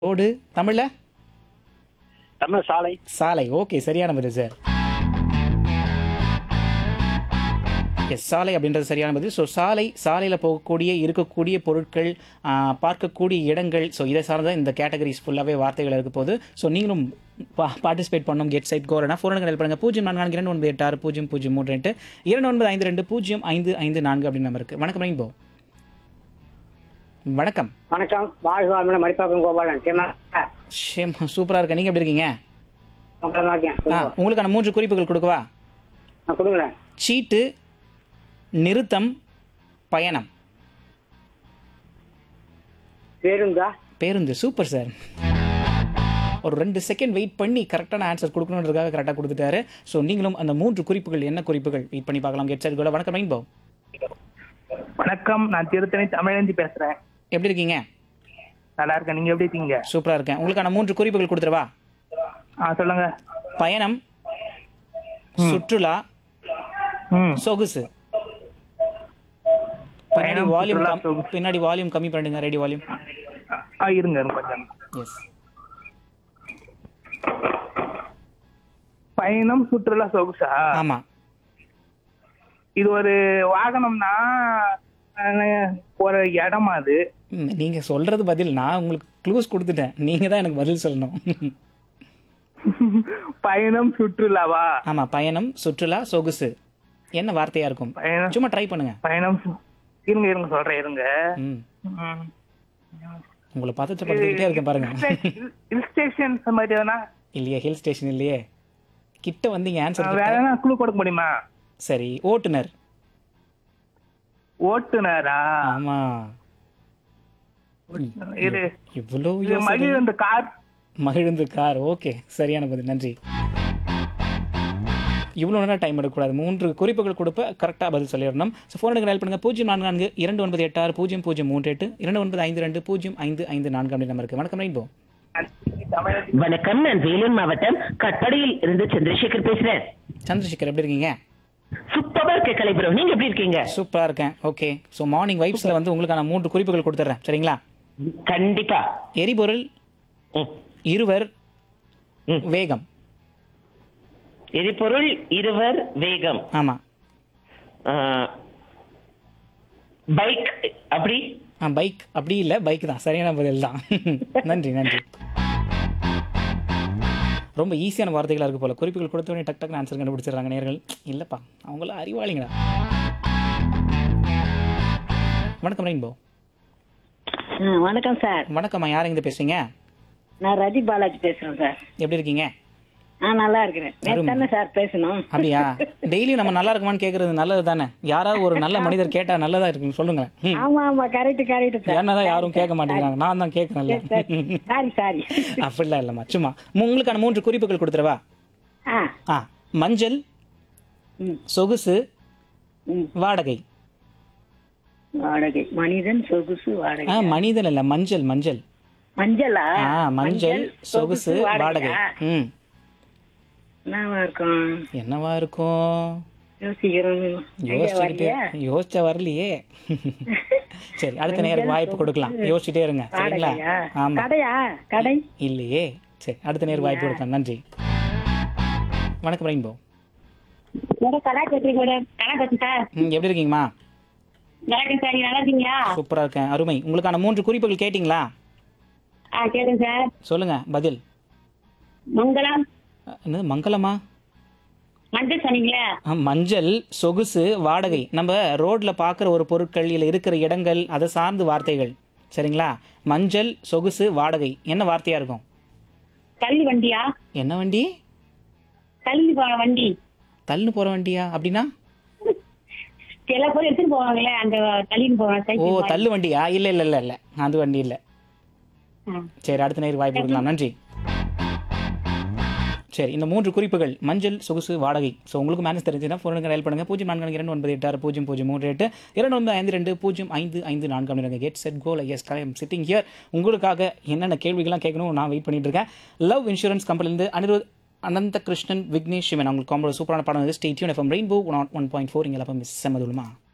Road தமிழ்ல தமிழ் சாலை சாலை ஓகே சரியான பதில் சார் எஸ் சாலை அப்படின்றது சரியான பதில் ஸோ சாலை சாலையில் போகக்கூடிய இருக்கக்கூடிய பொருட்கள் ஆ, பார்க்கக்கூடிய இடங்கள் ஸோ இதை சார்ந்த இந்த கேட்டகரிஸ் ஃபுல்லாகவே வார்த்தைகள் இருக்க போது ஸோ நீங்களும் பா பார்ட்டிசிபேட் பண்ணணும் கெட் சைட் கோரனா ஃபோன் நெல் பண்ணுங்க பூஜ்ஜியம் நான்கு நான்கு இரண்டு ஒன்பது எட்டு ஆறு பூஜ்ஜியம் பூஜ்ஜியம் மூன்று ரெண்டு இரண்டு ஒன்பது ஐந்து ரெண்டு பூஜ்ஜியம் ஐந்து ஐந்து நான்கு அப்படின்னு நம்பர் இருக்கு வணக்கம் ரெயின்போ வணக்கம் வணக்கம் வாழ்க வாழ்மன மடிப்பாக்கம் கோபாலன் சரிண்ணா ஷேம் சூப்பராக இருக்கேன் நீங்கள் எப்படி இருக்கீங்க அப்புறமா இருக்கேன் ஆ உங்களுக்கான மூன்று குறிப்புகள் கொடுக்கவா நான் கொடுங்களேன் சீட்டு நிறுத்தம் பயணம் பேருந்தா பேருந்து சூப்பர் சார் ஒரு ரெண்டு செகண்ட் வெயிட் பண்ணி கரெக்டான ஆன்சர் கொடுக்கணுன்றதுக்காக கரெக்டாக கொடுத்துட்டாரு ஸோ நீங்களும் அந்த மூன்று குறிப்புகள் என்ன குறிப்புகள் வெயிட் பண்ணி பார்க்கலாம் கெட் சார் கூட வணக்கம் ரெயின்போ வணக்கம் நான் திருத்தணி தமிழந்தி பேசுறேன் எப்படி இருக்கீங்க நல்லா இருக்கேன் நீங்க எப்படி இருக்கீங்க சூப்பராக இருக்கேன் உங்களுக்கான மூன்று குறிப்புகள் கொடுத்துருவா ஆ சொல்லுங்க பயணம் சுற்றுலா ம் சொகுசு பின்னாடி பயணம், வால்யூம் சுற்றுலா, சொகுசு. பின்னாடி வால்யூம் கம்மி பண்ணிடுங்க ரெடி வால்யூம் ஆ இருங்க இருங்க கொஞ்சம் எஸ் பயணம் சுற்றுலா சொகுசா ஆமாம் இது ஒரு வாகனம்னா அஹ், ஒரு இடமா அது ம், நீங்க சொல்றது பதில் நான் உங்களுக்கு க்ளூஸ் கொடுத்துட்டேன் நீங்க தான் எனக்கு பதில் சொல்லணும் பயணம் சுற்றுலாவா ஆமா பயணம் சுற்றுலா சொகுசு என்ன வார்த்தையா இருக்கும் பயணம் சும்மா ட்ரை பண்ணுங்க பயணம் சு- இருங்க இருங்க சொல்றேன் இருங்க ம் ம். உங்களை பார்த்துட்டு படுத்துக்கிட்டே இருக்கேன் பாருங்க ஹில் ஸ்டேஷன் மாதிரி எதனா இல்லையே ஹில் ஸ்டேஷன் இல்லையே கிட்ட வந்தீங்க அஹ், ஆன்சர் வேற எதனா குழு கொடுக்க முடியுமா சரி ஓட்டுநர் ஓட்டுநரா ஆமா இது இவ்வளோ இது மகிழ்ந்த கார் மகிழ்ந்து கார் ஓகே சரியான பதில் நன்றி இவ்வளோ நேரம் டைம் எடுக்கக்கூடாது மூன்று குறிப்புகள் கொடுப்ப கரெக்டாக பதில் சொல்லிடணும் ஸோ ஃபோன் எடுக்க பண்ணுங்க பூஜ்ஜியம் நான்கு நான்கு இரண்டு ஒன்பது எட்டு ஆறு பூஜ்ஜியம் பூஜ்ஜியம் மூன்று எட்டு இரண்டு ஒன்பது ஐந்து ரெண்டு பூஜ்ஜியம் ஐந்து ஐந்து நான்கு அப்படி நம்பருக்கு வணக்கம் ரெயின்போ தமிழந்தி வணக்கம் நான் வேலூர் மாவட்டம் கட்படியில் இருந்து சந்திரசேகர் பேசுறேன் சந்திரசேகர் எப்படி இருக்கீங்க சூப்பரா இருக்க கலைபுரம் நீங்க எப்படி இருக்கீங்க சூப்பராக இருக்கேன் ஓகே ஸோ மார்னிங் வைப்ஸில் வந்து உங்களுக்கான மூன்று குறிப்புகள் கொடுத்துட்றேன் சரிங்களா கண்டிப்பா எரிபொருள் ம். இருவர் ம். வேகம் எரிபொருள் இருவர் வேகம் ஆமாம் பைக் அப்படி ஆ பைக் அப்படி இல்லை பைக் தான் சரியான பதில் தான் நன்றி நன்றி ரொம்ப ஈஸியான வார்த்தைகளாக இருக்கு போல குறிப்புகள் கொடுத்த உடனே டக் டக்குனு ஆன்சர் கண்டுபிடிச்சிடுறாங்க நேர்கள் இல்லைப்பா அவங்களாம் அறிவாளிங்களா வணக்கம் ரெயின்போ ஆ, வணக்கம் சார் வணக்கம்மா யார் இருந்து பேசுறீங்க நான் ரதி பாலாஜி பேசுறேன் சார் எப்படி இருக்கீங்க ஆ நல்லா இருக்கிறேன் நேத்து தானே சார் பேசணும் அப்படியா டெய்லியும் நம்ம நல்லா இருக்குமான்னு கேட்கறது நல்லது தானே யாராவது ஒரு நல்ல மனிதர் கேட்டா நல்லதா இருக்குன்னு சொல்லுங்களேன் ம். ஆமா ஆமா கரெக்ட் கரெக்ட் சார் என்னதான் யாரும் கேட்க மாட்டேங்கிறாங்க நான் தான் கேட்கறேன்ல சாரி சாரி அப்படிலாம் இல்லைம்மா சும்மா உங்களுக்கான மூன்று குறிப்புகள் கொடுத்துருவா ஆ ஆ மஞ்சள் ம். சொகுசு ம். வாடகை வாடகை மனிதன் சொகுசு ஆ வாடகை மனிதன் இல்ல மஞ்சள் மஞ்சள் மஞ்சளா ஆ மஞ்சள் சொகுசு வாடகை ம் என்னவா இருக்கும் என்னவா இருக்கும் யோசிக்கிறோம் ஐடியா யோசிச்சுக்கிட்டே வரலையா? யோசிச்ச வரலையே சரி அடுத்த நேருக்கு வாய்ப்பு கொடுக்கலாம் யோசிச்சுட்டே இருங்க சரிங்களா வாடகையா ஆமா கடையா கடை இல்லையே சரி அடுத்த நேருக்கு வாய்ப்பு கொடுக்கலாம் நன்றி வணக்கம் ரெயின்போ மேடம் கடை கட்டுறீங்க மேடம் கடை கட்டு சார் ம் எப்படி இருக்கீங்கம்மா நல்லா இருக்கேன் சார் நீங்க நல்லா இருக்கீங்களா சூப்பரா இருக்கேன் அருமை உங்களுக்கான மூன்று குறிப்புகள் கேட்டிங்களா ஆ கேட்டேன் சார் சொல்லுங்க பதில் மங்களம் அஹ், என்னது மங்களமா மஞ்சள் சொன்னீங்களே ஆ, மஞ்சள் சொகுசு வாடகை நம்ம ரோட்ல பார்க்குற ஒரு பொருட்கள் இல்லை இருக்கிற இடங்கள் அதை சார்ந்து வார்த்தைகள் சரிங்களா மஞ்சள் சொகுசு வாடகை என்ன வார்த்தையா இருக்கும் தள்ளி வண்டியா என்ன வண்டி தள்ளி போன வண்டி தள்ளுன்னு போற வண்டியா அப்படின்னா சில பேர் எடுத்துட்டு போவாங்களே அந்த தள்ளின்னு போவாங்க ஓ சைக்கிள் மாதிரி. தள்ளு வண்டியா இல்ல இல்ல இல்ல இல்ல அது வண்டி இல்ல ஆ. சரி அடுத்த நேரம் வாய்ப்பு கொடுக்கலாம் நன்றி சரி இந்த மூன்று குறிப்புகள் மஞ்சள் சொகுசு வாடகை ஸோ உங்களுக்கு மேனேஜ் தெரிஞ்சுன்னா ஃபோனுக்கு டயல் பண்ணுங்க பூஜ்ஜியம் நான்கு இரண்டு ஒன்பது எட்டு ஆறு பூஜ்ஜியம் பூஜ்ஜியம் மூன்று எட்டு இரண்டு ஒன்பது ஐந்து ரெண்டு பூஜ்ஜியம் ஐந்து ஐந்து நான்கு அப்படிங்க கெட் செட் கோல் எஸ் கலையம் சிட்டிங் ஹியர் உங்களுக்காக என்னென்ன கேள்விகள்லாம் கேட்கணும் நான் வெயிட் பண்ணிட்டு இருக்கேன் லவ் இன்சூரன்ஸ் கம்பெனிலேருந்து அனிருத் அனந்த கிருஷ்ணன் விக்னேஷ் சிவன் அவங்களுக்கு காம்போட சூப்பரான படம் வந்து stay tuned FM Rainbow one one point four இங்கே மிஸ் செம்மதுமா